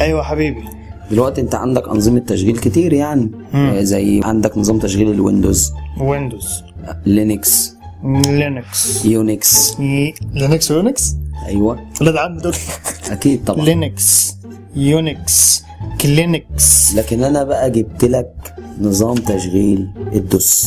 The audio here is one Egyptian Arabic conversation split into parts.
ايوه حبيبي دلوقتي انت عندك انظمه تشغيل كتير يعني مم. آه، زي عندك نظام تشغيل الويندوز ويندوز لينكس لينكس يونكس لينكس ويونكس ايوه ولاد عم دول اكيد طبعا لينكس يونكس كلينكس لكن انا بقى جبت لك نظام تشغيل الدوس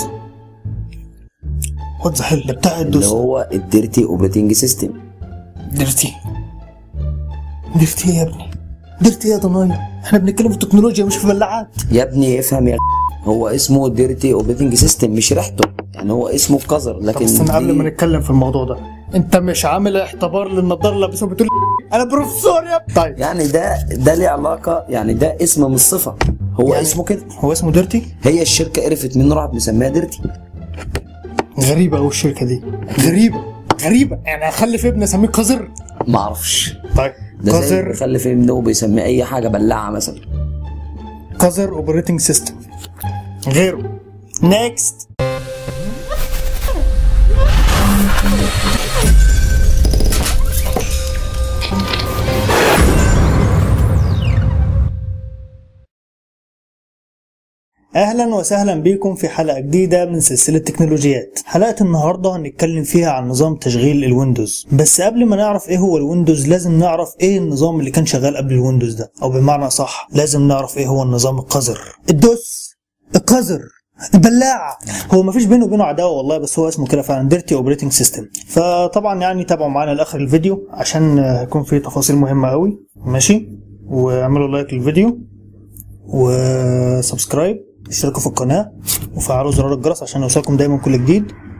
وات ذا ده بتاع اللي الدوس هو الديرتي اوبريتنج سيستم درتي درتي يا ابني درتي يا ضنايا احنا بنتكلم في التكنولوجيا مش في بلاعات يا ابني افهم يا هو اسمه ديرتي اوبريتنج سيستم مش ريحته يعني هو اسمه قذر طب لكن استنى قبل دي- ما نتكلم في الموضوع ده انت مش عامل اختبار للنضاره اللي لابسها بتقول انا بروفيسور يا ابني طيب يعني ده ده ليه علاقه يعني ده اسم مش صفه هو يعني- اسمه كده هو اسمه ديرتي هي الشركه عرفت منه راحت مسميها ديرتي غريبه قوي الشركه دي غريبه غريبه يعني اخلف ابني اسميه قذر ما اعرفش طيب ده زي قذر بيخلف ابنه بيسميه اي حاجه بلاعه مثلا قذر اوبريتنج سيستم غيره نيكست اهلا وسهلا بكم في حلقه جديده من سلسله تكنولوجيات حلقه النهارده هنتكلم فيها عن نظام تشغيل الويندوز بس قبل ما نعرف ايه هو الويندوز لازم نعرف ايه النظام اللي كان شغال قبل الويندوز ده او بمعنى صح لازم نعرف ايه هو النظام القذر الدوس القذر البلاعه هو مفيش بينه وبينه عداوه والله بس هو اسمه كده فعلا ديرتي اوبريتنج سيستم فطبعا يعني تابعوا معانا لاخر الفيديو عشان آه، هيكون فيه تفاصيل مهمه قوي ماشي واعملوا لايك للفيديو وسبسكرايب اشتركوا في القناة وفعلوا زرار الجرس عشان يوصلكم دايما كل جديد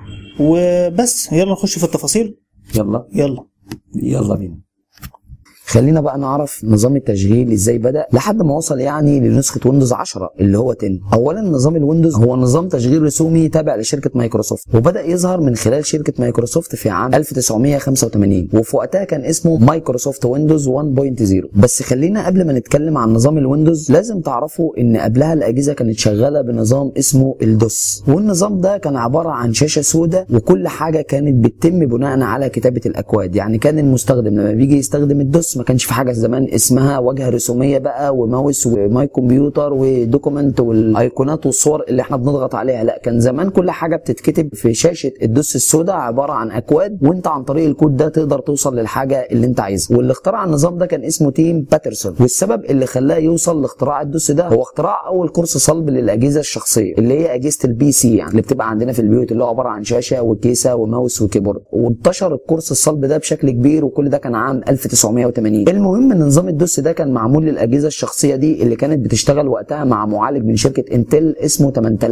وبس يلا نخش في التفاصيل يلا يلا يلا بينا خلينا بقى نعرف نظام التشغيل ازاي بدا لحد ما وصل يعني لنسخه ويندوز 10 اللي هو 10 اولا نظام الويندوز هو نظام تشغيل رسومي تابع لشركه مايكروسوفت وبدا يظهر من خلال شركه مايكروسوفت في عام 1985 وفي وقتها كان اسمه مايكروسوفت ويندوز 1.0 بس خلينا قبل ما نتكلم عن نظام الويندوز لازم تعرفوا ان قبلها الاجهزه كانت شغاله بنظام اسمه الدوس والنظام ده كان عباره عن شاشه سوداء وكل حاجه كانت بتتم بناء على كتابه الاكواد يعني كان المستخدم لما بيجي يستخدم الدوس ما كانش في حاجه زمان اسمها واجهه رسوميه بقى وماوس وماي كمبيوتر ودوكيمنت والايقونات والصور اللي احنا بنضغط عليها لا كان زمان كل حاجه بتتكتب في شاشه الدوس السوداء عباره عن اكواد وانت عن طريق الكود ده تقدر توصل للحاجه اللي انت عايزها واللي اخترع النظام ده كان اسمه تيم باترسون والسبب اللي خلاه يوصل لاختراع الدوس ده هو اختراع اول كورس صلب للاجهزه الشخصيه اللي هي اجهزه البي سي يعني اللي بتبقى عندنا في البيوت اللي هو عباره عن شاشه وكيسه وماوس وكيبورد وانتشر الكورس الصلب ده بشكل كبير وكل ده كان عام 1980 المهم ان نظام الدوس ده كان معمول للاجهزه الشخصيه دي اللي كانت بتشتغل وقتها مع معالج من شركه انتل اسمه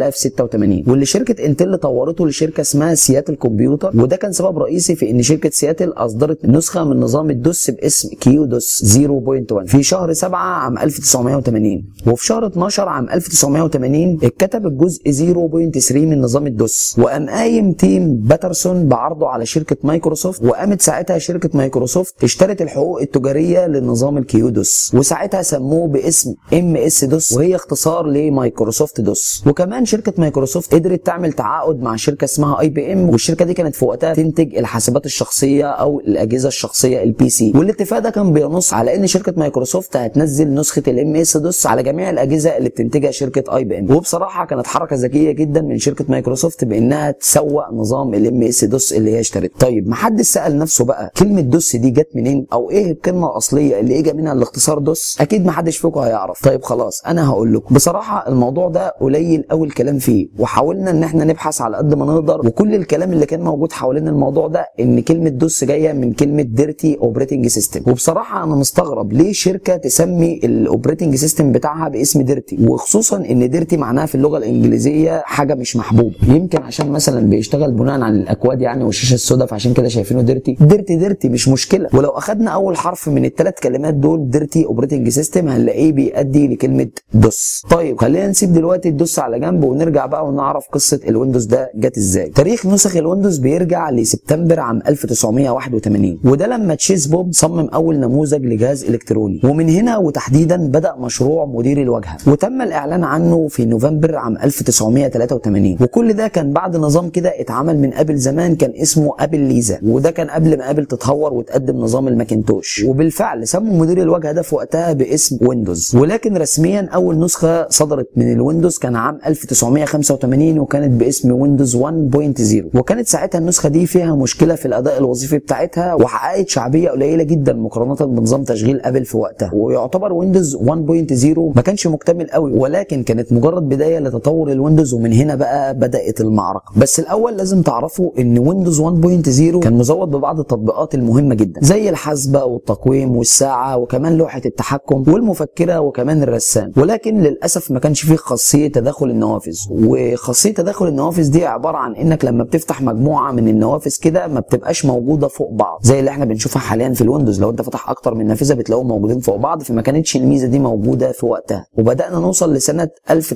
8086 واللي شركه انتل طورته لشركه اسمها سياتل كمبيوتر وده كان سبب رئيسي في ان شركه سياتل اصدرت نسخه من نظام الدوس باسم كيو دوس 0.1 في شهر 7 عام 1980 وفي شهر 12 عام 1980 اتكتب الجزء 0.3 من نظام الدوس وقام قايم تيم باترسون بعرضه على شركه مايكروسوفت وقامت ساعتها شركه مايكروسوفت اشترت الحقوق التجاريه لنظام الكيودوس وساعتها سموه باسم ام اس دوس وهي اختصار لمايكروسوفت دوس وكمان شركه مايكروسوفت قدرت تعمل تعاقد مع شركه اسمها اي بي ام والشركه دي كانت في وقتها تنتج الحاسبات الشخصيه او الاجهزه الشخصيه البي سي والاتفاق ده كان بينص على ان شركه مايكروسوفت هتنزل نسخه الام اس دوس على جميع الاجهزه اللي بتنتجها شركه اي بي ام وبصراحه كانت حركه ذكيه جدا من شركه مايكروسوفت بانها تسوق نظام الام اس دوس اللي هي اشترته طيب محدش سال نفسه بقى كلمه دوس دي جت منين او ايه الكلمه الاصليه اللي اجى منها الاختصار دوس اكيد محدش فيكم هيعرف طيب خلاص انا هقول لكم بصراحه الموضوع ده قليل قوي الكلام فيه وحاولنا ان احنا نبحث على قد ما نقدر وكل الكلام اللي كان موجود حوالين الموضوع ده ان كلمه دوس جايه من كلمه ديرتي اوبريتنج سيستم وبصراحه انا مستغرب ليه شركه تسمي الاوبريتنج سيستم بتاعها باسم ديرتي وخصوصا ان ديرتي معناها في اللغه الانجليزيه حاجه مش محبوبه يمكن عشان مثلا بيشتغل بناء على الاكواد يعني والشاشه السوداء فعشان كده شايفينه ديرتي ديرتي ديرتي مش مشكله ولو اخدنا اول حرف من الثلاث كلمات دول ديرتي اوبريتنج سيستم هنلاقيه بيؤدي لكلمه دوس طيب خلينا نسيب دلوقتي الدوس على جنب ونرجع بقى ونعرف قصه الويندوز ده جت ازاي تاريخ نسخ الويندوز بيرجع لسبتمبر عام 1981 وده لما تشيز بوب صمم اول نموذج لجهاز الكتروني ومن هنا وتحديدا بدا مشروع مدير الواجهه وتم الاعلان عنه في نوفمبر عام 1983 وكل ده كان بعد نظام كده اتعمل من ابل زمان كان اسمه ابل ليزا وده كان قبل ما ابل تتهور وتقدم نظام الماكنتوش وبالفعل سموا مدير الواجهه ده في وقتها باسم ويندوز ولكن رسميا اول نسخه صدرت من الويندوز كان عام 1985 وكانت باسم ويندوز 1.0 وكانت ساعتها النسخه دي فيها مشكله في الاداء الوظيفي بتاعتها وحققت شعبيه قليله جدا مقارنه بنظام تشغيل ابل في وقتها ويعتبر ويندوز 1.0 ما كانش مكتمل قوي ولكن كانت مجرد بدايه لتطور الويندوز ومن هنا بقى بدات المعركه بس الاول لازم تعرفوا ان ويندوز 1.0 كان مزود ببعض التطبيقات المهمه جدا زي الحاسبه والتقويم والساعه وكمان لوحه التحكم والمفكره وكمان الرسام ولكن للاسف ما كانش فيه خاصيه تداخل النوافذ وخاصيه تداخل النوافذ دي عباره عن انك لما بتفتح مجموعه من النوافذ كده ما بتبقاش موجوده فوق بعض زي اللي احنا بنشوفها حاليا في الويندوز لو انت فتح اكتر من نافذه بتلاقيهم موجودين فوق بعض فما كانتش الميزه دي موجوده في وقتها وبدانا نوصل لسنه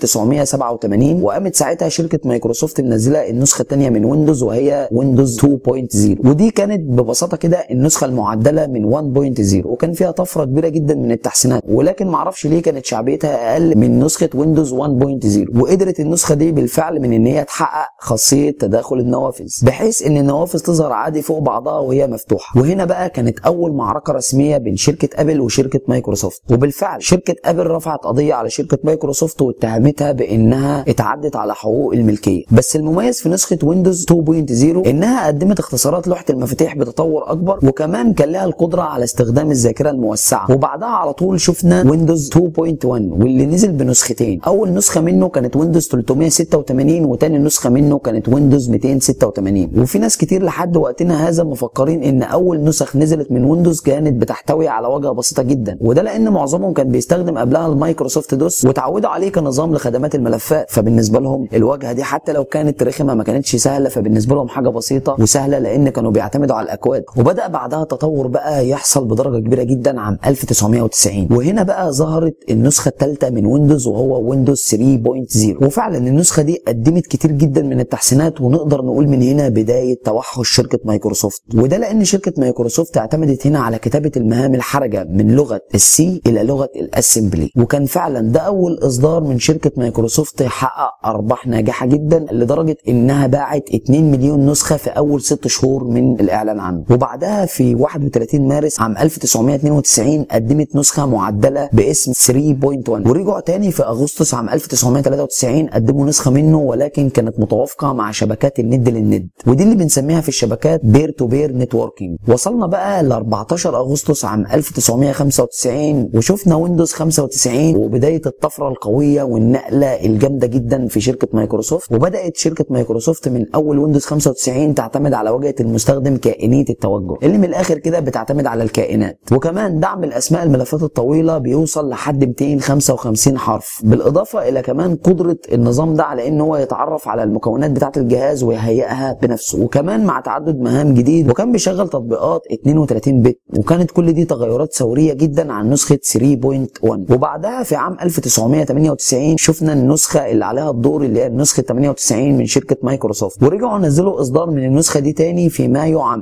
1987 وقامت ساعتها شركه مايكروسوفت منزله النسخه الثانيه من ويندوز وهي ويندوز 2.0 ودي كانت ببساطه كده النسخه المعدله من 1.0 وكان فيها طفره كبيره جدا من التحسينات ولكن معرفش ليه كانت شعبيتها اقل من نسخه ويندوز 1.0 وقدرت النسخه دي بالفعل من ان هي تحقق خاصيه تداخل النوافذ بحيث ان النوافذ تظهر عادي فوق بعضها وهي مفتوحه وهنا بقى كانت اول معركه رسميه بين شركه ابل وشركه مايكروسوفت وبالفعل شركه ابل رفعت قضيه على شركه مايكروسوفت واتهمتها بانها اتعدت على حقوق الملكيه بس المميز في نسخه ويندوز 2.0 انها قدمت اختصارات لوحه المفاتيح بتطور اكبر وكمان كان لها القدره على استخدام الذاكره الموسعه وبعدها على طول شفنا ويندوز 2.1 واللي نزل بنسختين اول نسخه منه كانت ويندوز 386 وتاني نسخه منه كانت ويندوز 286 وفي ناس كتير لحد وقتنا هذا مفكرين ان اول نسخ نزلت من ويندوز كانت بتحتوي على واجهه بسيطه جدا وده لان معظمهم كان بيستخدم قبلها المايكروسوفت دوس وتعودوا عليه كنظام لخدمات الملفات فبالنسبه لهم الواجهه دي حتى لو كانت رخمه ما كانتش سهله فبالنسبه لهم حاجه بسيطه وسهله لان كانوا بيعتمدوا على الاكواد وبدا بعدها تطور بقى يحصل بدرجه كبيره جدا عام 1990 وهنا بقى ظهرت النسخه الثالثه من ويندوز وهو ويندوز 3.0 وفعلا النسخه دي قدمت كتير جدا من التحسينات ونقدر نقول من هنا بدايه توحش شركه مايكروسوفت وده لان شركه مايكروسوفت اعتمدت هنا على كتابه المهام الحرجه من لغه السي الى لغه الاسمبلي وكان فعلا ده اول اصدار من شركه مايكروسوفت حقق ارباح ناجحه جدا لدرجه انها باعت 2 مليون نسخه في اول 6 شهور من الاعلان عنه وبعدها في 31 مارس عام 1992 قدمت نسخه معدله باسم 3.1 ورجعوا تاني في اغسطس عام 1993 قدموا نسخه منه ولكن كانت متوافقه مع شبكات الند للند ودي اللي بنسميها في الشبكات بير تو بير نتوركينج وصلنا بقى ل 14 اغسطس عام 1995 وشفنا ويندوز 95 وبدايه الطفره القويه والنقله الجامده جدا في شركه مايكروسوفت وبدات شركه مايكروسوفت من اول ويندوز 95 تعتمد على واجهه المستخدم كائنيه التوجه اللي من الاخر كده بتعتمد على الكائنات وكمان دعم الاسماء الملفات الطويله بيوصل لحد 255 حرف بالاضافه الى كمان قدره النظام ده على ان هو يتعرف على المكونات بتاعه الجهاز ويهيئها بنفسه وكمان مع تعدد مهام جديد وكان بيشغل تطبيقات 32 بت وكانت كل دي تغيرات ثوريه جدا عن نسخه 3.1 وبعدها في عام 1998 شفنا النسخه اللي عليها الدور اللي هي نسخه 98 من شركه مايكروسوفت ورجعوا نزلوا اصدار من النسخه دي تاني في مايو عام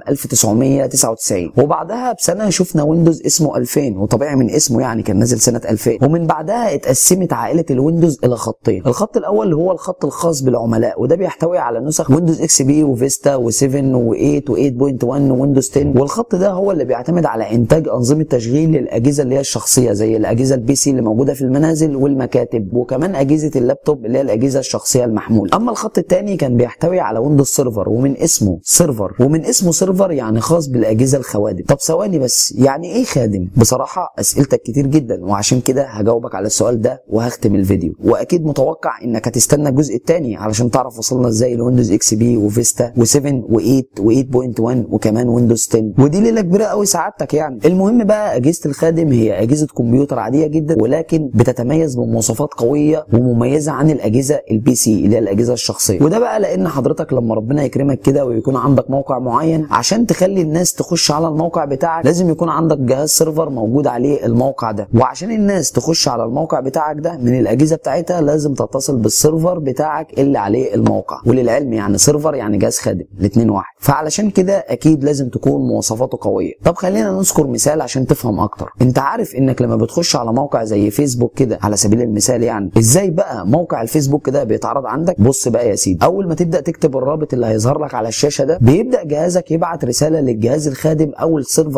1999 وبعدها بسنه شفنا ويندوز اسمه 2000 وطبيعي من اسمه يعني كان نازل سنه 2000 ومن بعدها اتقسمت عائله الويندوز الى خطين الخط الاول هو الخط الخاص بالعملاء وده بيحتوي على نسخ ويندوز اكس بي وفيستا و7 و8 و8.1 وويندوز 10 والخط ده هو اللي بيعتمد على انتاج انظمه تشغيل للاجهزه اللي هي الشخصيه زي الاجهزه البي سي اللي موجوده في المنازل والمكاتب وكمان اجهزه اللابتوب اللي هي الاجهزه الشخصيه المحموله اما الخط الثاني كان بيحتوي على ويندوز سيرفر ومن اسمه سيرفر ومن اسمه سيرفر يعني خاص بالاجهزه الخوادم طب ثواني بس يعني ايه خادم بصراحه اسئلتك كتير جدا وعشان كده هجاوبك على السؤال ده وهختم الفيديو واكيد متوقع انك هتستنى الجزء الثاني علشان تعرف وصلنا ازاي لويندوز اكس بي وفيستا و7 و8 و8.1 وكمان ويندوز 10 ودي ليله كبيره قوي سعادتك يعني المهم بقى اجهزه الخادم هي اجهزه كمبيوتر عاديه جدا ولكن بتتميز بمواصفات قويه ومميزه عن الاجهزه البي سي اللي هي الاجهزه الشخصيه وده بقى لان حضرتك لما ربنا يكرمك كده ويكون عندك موقع معين عشان تخلي الناس تخش على الموقع بتاعك لازم يكون عندك جهاز سيرفر موجود عليه الموقع ده وعشان الناس تخش على الموقع بتاعك ده من الاجهزه بتاعتها لازم تتصل بالسيرفر بتاعك اللي عليه الموقع وللعلم يعني سيرفر يعني جهاز خادم الاثنين واحد فعلشان كده اكيد لازم تكون مواصفاته قويه طب خلينا نذكر مثال عشان تفهم اكتر انت عارف انك لما بتخش على موقع زي فيسبوك كده على سبيل المثال يعني ازاي بقى موقع الفيسبوك ده بيتعرض عندك بص بقى يا سيدي اول ما تبدا تكتب الرابط اللي هيظهر لك على الشاشه ده بيبدا جهازك يبعت رساله للجهاز الخادم او السيرفر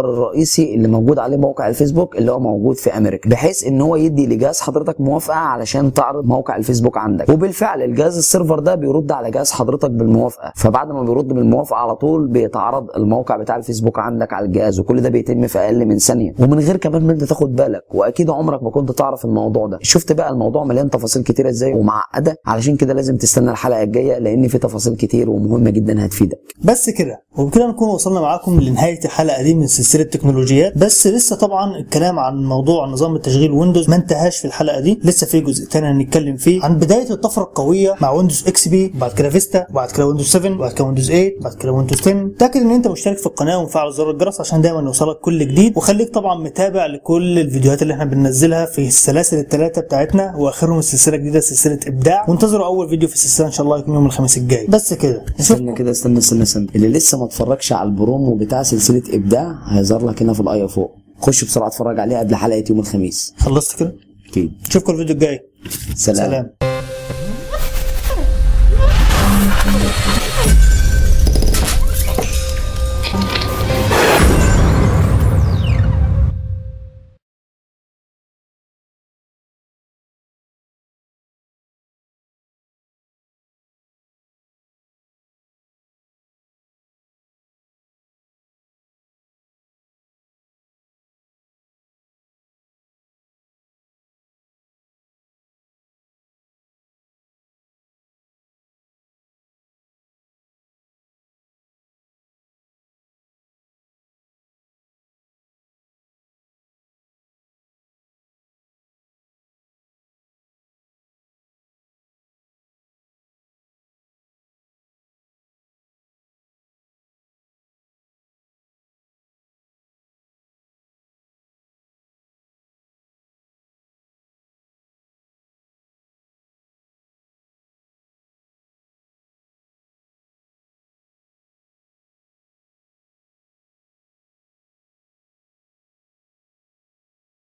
الرئيسي اللي موجود عليه موقع الفيسبوك اللي هو موجود في امريكا بحيث ان هو يدي لجهاز حضرتك موافقه علشان تعرض موقع الفيسبوك عندك وبالفعل الجهاز السيرفر ده بيرد على جهاز حضرتك بالموافقه فبعد ما بيرد بالموافقه على طول بيتعرض الموقع بتاع الفيسبوك عندك على الجهاز وكل ده بيتم في اقل من ثانيه ومن غير كمان ما انت تاخد بالك واكيد عمرك ما كنت تعرف الموضوع ده شفت بقى الموضوع مليان تفاصيل كتيره ازاي ومعقده علشان كده لازم تستنى الحلقه الجايه لان في تفاصيل كتير ومهمه جدا هتفيدك بس كده وبكده نكون وصلنا معاكم لنهايه الحلقه دي من سلسله تكنولوجيات بس لسه طبعا الكلام عن موضوع نظام التشغيل ويندوز ما انتهاش في الحلقه دي لسه في جزء تاني هنتكلم فيه عن بدايه الطفره القويه مع ويندوز اكس بي وبعد كده فيستا وبعد كده ويندوز 7 وبعد كده ويندوز 8 وبعد كده ويندوز 10 تاكد ان انت مشترك في القناه ومفعل زر الجرس عشان دايما يوصلك كل جديد وخليك طبعا متابع لكل الفيديوهات اللي احنا بننزلها في السلاسل الثلاثه بتاعتنا واخرهم السلسله الجديده سلسله ابداع وانتظروا اول فيديو في السلسله ان شاء الله يكون يوم الخميس الجاي بس كده استنى كده استنى استنى استنى اللي لسه ما اتفرجش على البرومو بتاع سلسله ابداع هيظهر لك هنا في الايه فوق خش بسرعه اتفرج عليه قبل حلقه يوم الخميس خلصت كده اكيد نشوفكم الفيديو الجاي سلام, سلام